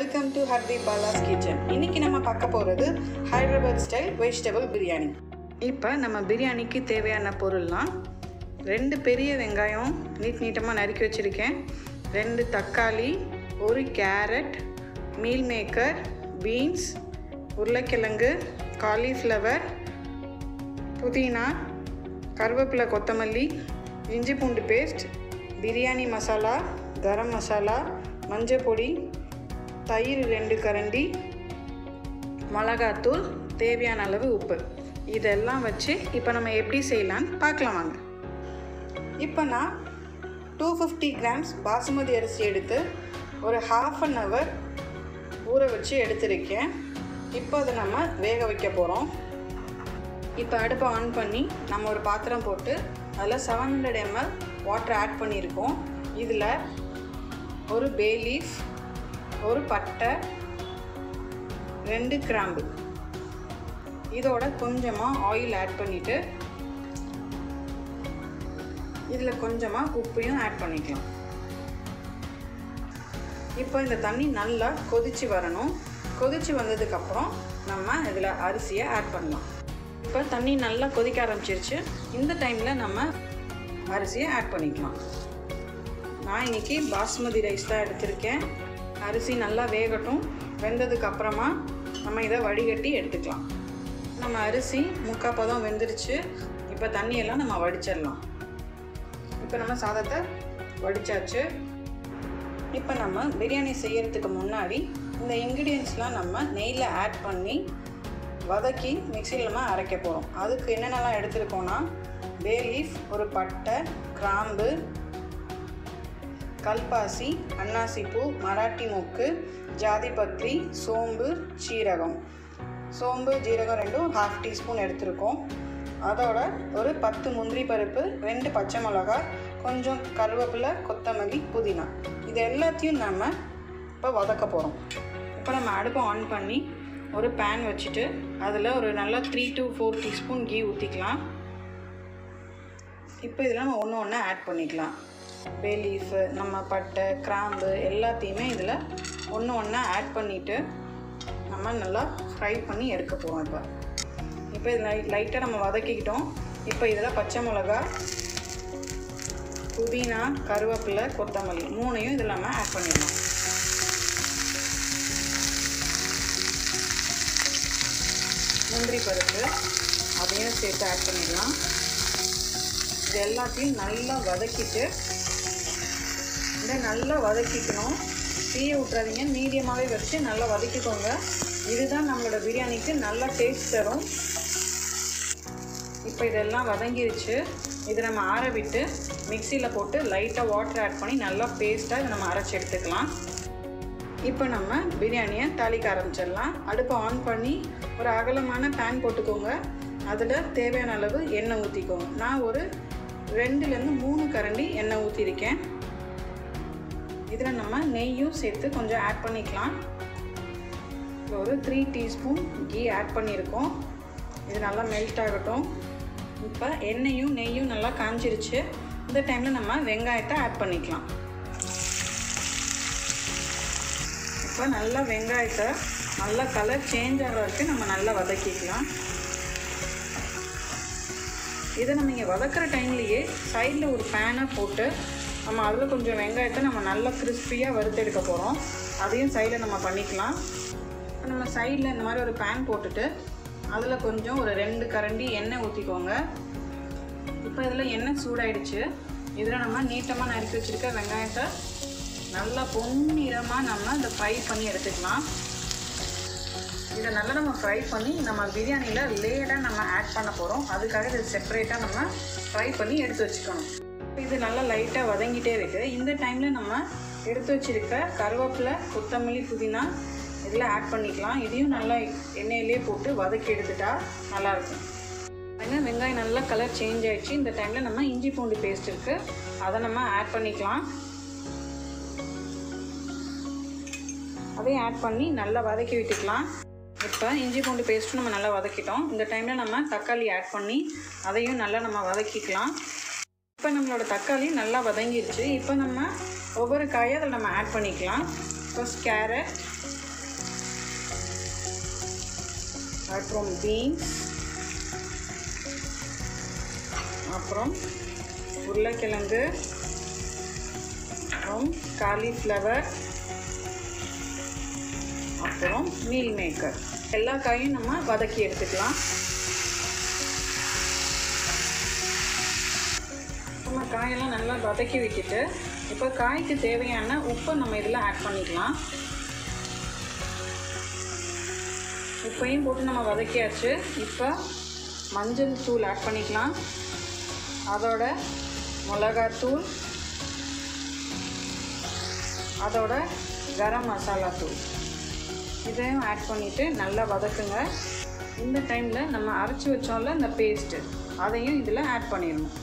welcome to Hardi Bala's kitchen இன்னைக்கு நம்ம பார்க்க போகிறது ஹைதராபாத் ஸ்டைல் வெஜிடபிள் பிரியாணி இப்போ நம்ம பிரியாணிக்கு தேவையான பொருள்லாம் ரெண்டு பெரிய வெங்காயம் நீட் நீட்டமாக நறுக்கி வச்சுருக்கேன் ரெண்டு தக்காளி ஒரு கேரட் மீல் மேக்கர் பீன்ஸ் உருளைக்கிழங்கு காலிஃப்ளவர் புதினா கருவேப்பிலை கொத்தமல்லி இஞ்சி பூண்டு பேஸ்ட் பிரியாணி மசாலா கரம் மசாலா மஞ்சள் பொடி தயிர் ரெண்டு கரண்டி மிளகாத்தூள் தேவையான அளவு உப்பு இதெல்லாம் வச்சு இப்போ நம்ம எப்படி செய்யலான்னு பார்க்கலாம் வாங்க இப்போ நான் டூ ஃபிஃப்டி கிராம்ஸ் பாசுமதி அரிசி எடுத்து ஒரு ஹாஃப் அன் ஹவர் ஊற வச்சு எடுத்திருக்கேன் இப்போ அதை நம்ம வேக வைக்க போகிறோம் இப்போ அடுப்பை ஆன் பண்ணி நம்ம ஒரு பாத்திரம் போட்டு அதில் seven hundred ml water add பண்ணியிருக்கோம் இதில் ஒரு பே லீஃப் ஒரு பட்டை ரெண்டு கிராம்பு இதோட கொஞ்சமாக ஆயில் ஆட் பண்ணிவிட்டு இதில் கொஞ்சமாக உப்பையும் ஆட் பண்ணிக்கலாம் இப்போ இந்த தண்ணி நல்லா கொதிச்சு வரணும் கொதிச்சு வந்ததுக்கப்புறம் நம்ம இதில் அரிசியை ஆட் பண்ணலாம் இப்போ தண்ணி நல்லா கொதிக்க ஆரம்பிச்சிருச்சு இந்த டைமில் நம்ம அரிசியை ஆட் பண்ணிக்கலாம் நான் இன்றைக்கி பாஸ்மதி ரைஸ் தான் எடுத்திருக்கேன் அரிசி நல்லா வேகட்டும் வெந்ததுக்கு அப்புறமா நம்ம இதை வடிகட்டி எடுத்துக்கலாம் நம்ம அரிசி முக்கால் பதம் வெந்துருச்சு இப்போ தண்ணியெல்லாம் நம்ம வடிச்சிடலாம் இப்போ நம்ம சாதத்தை வடித்தாச்சு இப்போ நம்ம பிரியாணி செய்யறதுக்கு முன்னாடி இந்த இன்க்ரீடியன்ஸ்லாம் நம்ம நெய்யில் ஆட் பண்ணி வதக்கி மிக்சியில் நம்ம அரைக்க போகிறோம் அதுக்கு என்னென்னலாம் எடுத்துருக்கோன்னா பே லீஃப் ஒரு பட்டை கிராம்பு கல்பாசி அன்னாசிப்பூ மராட்டி மொக்கு ஜாதிபத்ரி சோம்பு சீரகம் சோம்பு ஜீரகம் ரெண்டும் ஹாஃப் டீஸ்பூன் எடுத்திருக்கோம் அதோட ஒரு பத்து முந்திரி பருப்பு ரெண்டு பச்சை மிளகா கொஞ்சம் கருவேப்பிலை கொத்தமல்லி புதினா இது எல்லாத்தையும் நம்ம இப்போ வதக்க போகிறோம் இப்போ நம்ம அடுப்பை ஆன் பண்ணி ஒரு பேன் வச்சுட்டு அதில் ஒரு நல்லா three to four teaspoon ghee ஊற்றிக்கலாம் இப்போ இதில் நம்ம ஒன்று ஒன்று ஆட் பண்ணிக்கலாம் பே லீஃபு நம்ம பட்டை கிராம்பு எல்லாத்தையுமே இதில் ஒன்று ஒன்றா ஆட் பண்ணிவிட்டு நம்ம நல்லா ஃப்ரை பண்ணி எடுக்க போகிறோம் இப்போ இப்போ இதில் லைட்டாக நம்ம வதக்கிக்கிட்டோம் இப்போ இதில் பச்சை மிளகா புதினா கருவேப்பிலை கொத்தமல்லி மூணையும் இதில் நம்ம ஆட் பண்ணிடலாம் முந்திரி பருப்பு அதையும் சேர்த்து ஆட் பண்ணிடலாம் இது எல்லாத்தையும் நல்லா வதக்கிட்டு இதை நல்லா வதக்கிக்கணும் தீயை விட்றாதீங்க மீடியமாகவே வச்சு நல்லா வதக்கிக்கோங்க இதுதான் நம்மளோட பிரியாணிக்கு நல்லா டேஸ்ட் தரும் இப்போ இதெல்லாம் வதங்கிருச்சு இதை நம்ம ஆற விட்டு மிக்சியில் போட்டு லைட்டாக வாட்டர் ஆட் பண்ணி நல்லா பேஸ்ட்டாக இதை நம்ம அரைச்சி எடுத்துக்கலாம் இப்போ நம்ம பிரியாணியை தாளிக்க ஆரம்பிச்சிடலாம் அடுப்பை ஆன் பண்ணி ஒரு அகலமான பேன் போட்டுக்கோங்க அதில் தேவையான அளவு எண்ணெய் ஊற்றிக்கோங்க நான் ஒரு ரெண்டுலேருந்து மூணு கரண்டி எண்ணெய் ஊற்றிருக்கேன் இதில் நம்ம நெய்யும் சேர்த்து கொஞ்சம் ஆட் பண்ணிக்கலாம் ஒரு த்ரீ டீஸ்பூன் கீ ஆட் பண்ணியிருக்கோம் இது நல்லா மெல்ட் ஆகட்டும் இப்போ எண்ணெயும் நெய்யும் நல்லா காஞ்சிருச்சு இந்த டைமில் நம்ம வெங்காயத்தை ஆட் பண்ணிக்கலாம் இப்போ நல்லா வெங்காயத்தை நல்லா கலர் சேஞ்ச் ஆகிற வரைக்கும் நம்ம நல்லா வதக்கிக்கலாம் இதை நம்ம இங்கே வதக்கிற டைம்லேயே சைடில் ஒரு பேனை போட்டு நம்ம அதில் கொஞ்சம் வெங்காயத்தை நம்ம நல்லா கிறிஸ்பியாக வறுத்தெடுக்க போகிறோம் அதையும் சைடில் நம்ம பண்ணிக்கலாம் நம்ம சைடில் இந்த மாதிரி ஒரு பேன் போட்டுட்டு அதில் கொஞ்சம் ஒரு ரெண்டு கரண்டி எண்ணெய் ஊற்றிக்கோங்க இப்போ இதில் எண்ணெய் சூடாயிடுச்சு இதில் நம்ம நீட்டமாக நறுக்கி வச்சுருக்க வெங்காயத்தை நல்லா பொன்னிறமாக நம்ம இந்த ஃப்ரை பண்ணி எடுத்துக்கலாம் இதை நல்லா நம்ம ஃப்ரை பண்ணி நம்ம பிரியாணியில் லேடாக நம்ம ஆட் பண்ண போகிறோம் அதுக்காக இது செப்பரேட்டாக நம்ம ஃப்ரை பண்ணி எடுத்து வச்சுக்கணும் இது நல்லா லைட்டாக வதங்கிட்டே இருக்குது இந்த டைமில் நம்ம எடுத்து வச்சுருக்க கருவேப்பிலை கொத்தமல்லி புதினா இதில் ஆட் பண்ணிக்கலாம் இதையும் நல்லா எண்ணெயிலே போட்டு வதக்கி எடுத்துட்டா நல்லாயிருக்கும் வெங்காயம் வெங்காயம் நல்லா கலர் சேஞ்ச் ஆகிடுச்சு இந்த டைமில் நம்ம இஞ்சி பூண்டு பேஸ்ட் இருக்குது அதை நம்ம ஆட் பண்ணிக்கலாம் அதையும் ஆட் பண்ணி நல்லா வதக்கி விட்டுக்கலாம் இப்போ இஞ்சி பூண்டு பேஸ்ட்டும் நம்ம நல்லா வதக்கிட்டோம் இந்த டைமில் நம்ம தக்காளி ஆட் பண்ணி அதையும் நல்லா நம்ம வதக்கிக்கலாம் இப்போ நம்மளோட தக்காளி நல்லா வதங்கிருச்சு இப்போ நம்ம ஒவ்வொரு காயை அதில் நம்ம ஆட் பண்ணிக்கலாம் ஃபர்ஸ்ட் கேரட் அப்புறம் பீன்ஸ் அப்புறம் உருளைக்கிழங்கு அப்புறம் காலிஃப்ளவர் அப்புறம் மீல் மேக்கர் எல்லா காயும் நம்ம வதக்கி எடுத்துக்கலாம் நம்ம காயெல்லாம் நல்லா வதக்கி விட்டுட்டு இப்போ காய்க்கு தேவையான உப்பை நம்ம இதில் ஆட் பண்ணிக்கலாம் உப்பையும் போட்டு நம்ம வதக்கியாச்சு இப்போ மஞ்சள் தூள் ஆட் பண்ணிக்கலாம் அதோட மிளகாத்தூள் அதோட கரம் மசாலா தூள் இதையும் ஆட் பண்ணிவிட்டு நல்லா வதக்குங்க இந்த டைமில் நம்ம அரைச்சி வச்சோம்ல இந்த பேஸ்ட்டு அதையும் இதில் ஆட் பண்ணிடணும்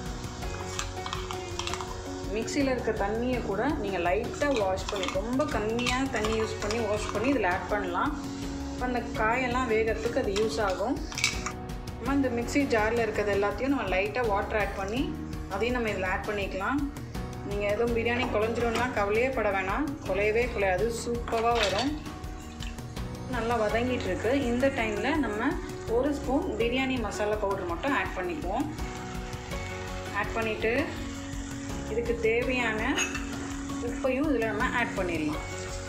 மிக்சியில் இருக்க தண்ணியை கூட நீங்கள் லைட்டாக வாஷ் பண்ணி ரொம்ப கம்மியாக தண்ணி யூஸ் பண்ணி வாஷ் பண்ணி இதில் ஆட் பண்ணலாம் அப்போ அந்த காயெல்லாம் வேகிறதுக்கு அது யூஸ் ஆகும் நம்ம இந்த மிக்ஸி ஜாரில் இருக்கிறது எல்லாத்தையும் நம்ம லைட்டாக வாட்டர் ஆட் பண்ணி அதையும் நம்ம இதில் ஆட் பண்ணிக்கலாம் நீங்கள் எதுவும் பிரியாணி குழஞ்சிடும்லாம் கவலையே பட வேணாம் குலையவே குலையாது சூப்பராக வரும் நல்லா வதங்கிட்டு இருக்கு இந்த டைமில் நம்ம ஒரு ஸ்பூன் பிரியாணி மசாலா பவுடர் மட்டும் ஆட் பண்ணிக்குவோம் ஆட் பண்ணிவிட்டு இதுக்கு தேவையான உப்பையும் இதில் நம்ம ஆட் பண்ணிடலாம்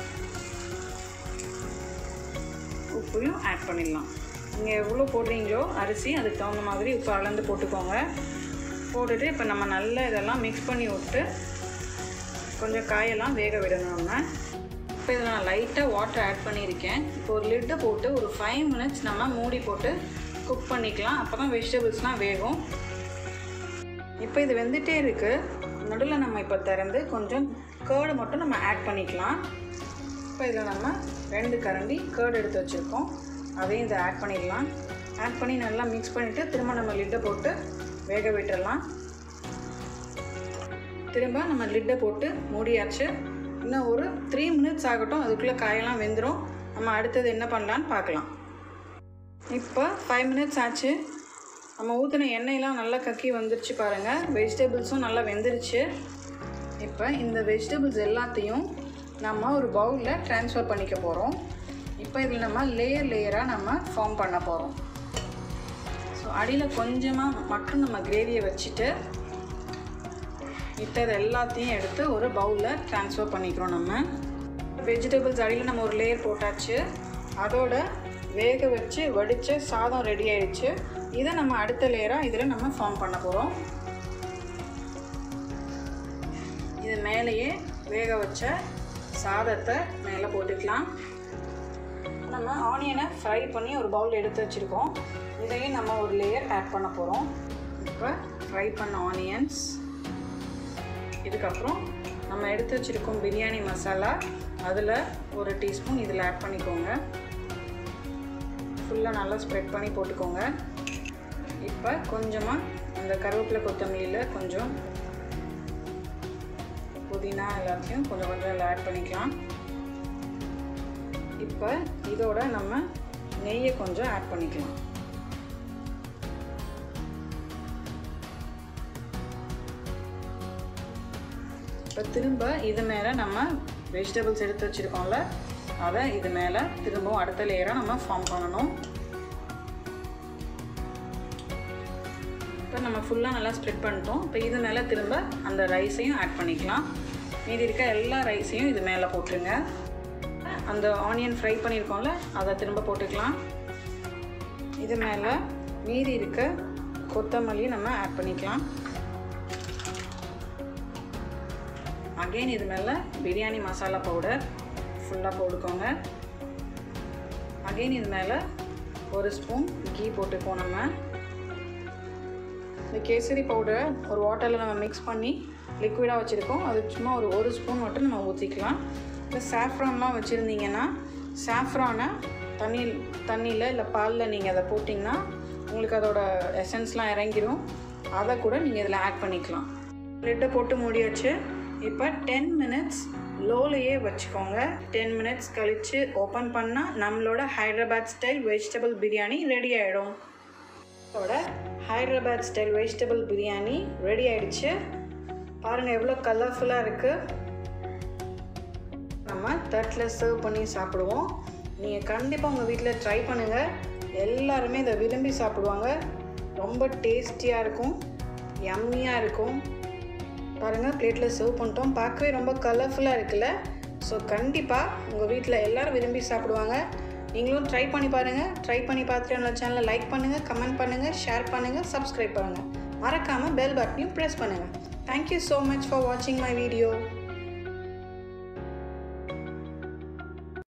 உப்பையும் ஆட் பண்ணிடலாம் நீங்கள் எவ்வளோ போடுறீங்களோ அரிசி அதுக்கு தகுந்த மாதிரி உப்பு அளந்து போட்டுக்கோங்க போட்டுட்டு இப்போ நம்ம நல்லா இதெல்லாம் மிக்ஸ் பண்ணி விட்டு கொஞ்சம் காயெல்லாம் வேக விடணும் நம்ம இப்போ இதில் நான் லைட்டாக வாட்டர் ஆட் பண்ணியிருக்கேன் இப்போ ஒரு லிட்டை போட்டு ஒரு ஃபைவ் மினிட்ஸ் நம்ம மூடி போட்டு குக் பண்ணிக்கலாம் அப்போ தான் வெஜிடபிள்ஸ்லாம் வேகும் இப்போ இது வெந்துட்டே இருக்குது நடுவில் நம்ம இப்போ திறந்து கொஞ்சம் கேர்டு மட்டும் நம்ம ஆட் பண்ணிக்கலாம் இப்போ இதில் நம்ம ரெண்டு கரண்டி கேர்டு எடுத்து வச்சுருக்கோம் அதையும் இதை ஆட் பண்ணிடலாம் ஆட் பண்ணி நல்லா மிக்ஸ் பண்ணிவிட்டு திரும்ப நம்ம லிட்டை போட்டு வேக விட்டுறலாம் திரும்ப நம்ம லிட்டை போட்டு மூடியாச்சு இன்னும் ஒரு த்ரீ மினிட்ஸ் ஆகட்டும் அதுக்குள்ளே காயெல்லாம் வெந்துடும் நம்ம அடுத்தது என்ன பண்ணலான்னு பார்க்கலாம் இப்போ ஃபைவ் மினிட்ஸ் ஆச்சு நம்ம ஊற்றின எண்ணெயெல்லாம் நல்லா கக்கி வந்துருச்சு பாருங்கள் வெஜிடபிள்ஸும் நல்லா வெந்துருச்சு இப்போ இந்த வெஜிடபிள்ஸ் எல்லாத்தையும் நம்ம ஒரு பவுலில் ட்ரான்ஸ்ஃபர் பண்ணிக்க போகிறோம் இப்போ இதில் நம்ம லேயர் லேயராக நம்ம ஃபார்ம் பண்ண போகிறோம் ஸோ அடியில் கொஞ்சமாக மட்டும் நம்ம கிரேவியை வச்சுட்டு மித்தது எல்லாத்தையும் எடுத்து ஒரு பவுலில் ட்ரான்ஸ்ஃபர் பண்ணிக்கிறோம் நம்ம வெஜிடபிள்ஸ் அடியில் நம்ம ஒரு லேயர் போட்டாச்சு அதோட வேக வச்சு வடித்த சாதம் ரெடி ஆயிடுச்சு இதை நம்ம அடுத்த லேயராக இதில் நம்ம ஃபார்ம் பண்ண போகிறோம் இது மேலேயே வேக வச்ச சாதத்தை மேலே போட்டுக்கலாம் நம்ம ஆனியனை ஃப்ரை பண்ணி ஒரு பவுல் எடுத்து வச்சுருக்கோம் இதையும் நம்ம ஒரு லேயர் ஆட் பண்ண போகிறோம் இப்போ ஃப்ரை பண்ண ஆனியன்ஸ் இதுக்கப்புறம் நம்ம எடுத்து வச்சுருக்கோம் பிரியாணி மசாலா அதில் ஒரு டீஸ்பூன் இதில் ஆட் பண்ணிக்கோங்க ஃபுல்லாக நல்லா ஸ்ப்ரெட் பண்ணி போட்டுக்கோங்க இப்போ கொஞ்சமாக அந்த கருவேப்பிலை கொத்தமல்லியில் கொஞ்சம் புதினா எல்லாத்தையும் கொஞ்சம் கொஞ்சம் இதில் ஆட் பண்ணிக்கலாம் இப்போ இதோட நம்ம நெய்யை கொஞ்சம் ஆட் பண்ணிக்கலாம் இப்போ திரும்ப இது மேலே நம்ம வெஜிடபிள்ஸ் எடுத்து வச்சுருக்கோம்ல அதை இது மேலே திரும்பவும் அடுத்த லேயராக நம்ம ஃபார்ம் பண்ணணும் இப்போ நம்ம ஃபுல்லாக நல்லா ஸ்ப்ரெட் பண்ணிட்டோம் இப்போ இது மேலே திரும்ப அந்த ரைஸையும் ஆட் பண்ணிக்கலாம் மீதி இருக்க எல்லா ரைஸையும் இது மேலே போட்டுருங்க அந்த ஆனியன் ஃப்ரை பண்ணியிருக்கோம்ல அதை திரும்ப போட்டுக்கலாம் இது மேலே மீதி இருக்க கொத்தமல்லி நம்ம ஆட் பண்ணிக்கலாம் அகெயின் இது மேலே பிரியாணி மசாலா பவுடர் ஃபுல்லாக போட்டுக்கோங்க அகெயின் இது மேலே ஒரு ஸ்பூன் கீ போட்டுப்போம் நம்ம இந்த கேசரி பவுடரை ஒரு வாட்டரில் நம்ம மிக்ஸ் பண்ணி லிக்விடாக வச்சுருக்கோம் அது சும்மா ஒரு ஒரு ஸ்பூன் மட்டும் நம்ம ஊற்றிக்கலாம் இப்போ சாஃப்ரான்லாம் வச்சுருந்தீங்கன்னா சாஃப்ரானை தண்ணி தண்ணியில் இல்லை பாலில் நீங்கள் அதை போட்டிங்கன்னா உங்களுக்கு அதோட எசன்ஸ்லாம் இறங்கிடும் அதை கூட நீங்கள் இதில் ஆட் பண்ணிக்கலாம் லிட்டை போட்டு மூடியாச்சு இப்போ டென் மினிட்ஸ் லோலையே வச்சுக்கோங்க டென் மினிட்ஸ் கழித்து ஓப்பன் பண்ணால் நம்மளோட Hyderabad style vegetable biryani ready ஆகிடும் இதோட Hyderabad style vegetable biryani ready ஆயிடுச்சு பாருங்கள் எவ்வளோ கலர்ஃபுல்லாக இருக்குது நம்ம தட்டில் சர்வ் பண்ணி சாப்பிடுவோம் நீங்கள் கண்டிப்பாக உங்கள் வீட்டில் ட்ரை பண்ணுங்கள் எல்லாருமே இதை விரும்பி சாப்பிடுவாங்க ரொம்ப டேஸ்டியாக இருக்கும் யம்மியாக இருக்கும் பாருங்கள் பிளேட்டில் சர்வ் பண்ணிட்டோம் பார்க்கவே ரொம்ப கலர்ஃபுல்லாக இருக்குல்ல ஸோ கண்டிப்பாக உங்கள் வீட்டில் எல்லோரும் விரும்பி சாப்பிடுவாங்க நீங்களும் ட்ரை பண்ணி பாருங்கள் ட்ரை பண்ணி பார்த்துட்டு என்னோட சேனலை லைக் பண்ணுங்கள் கமெண்ட் பண்ணுங்கள் ஷேர் பண்ணுங்கள் சப்ஸ்கிரைப் பண்ணுங்கள் மறக்காமல் பெல் பட்டனையும் ப்ரெஸ் பண்ணுங்கள் தேங்க்யூ ஸோ மச் ஃபார் வாட்சிங் மை வீடியோ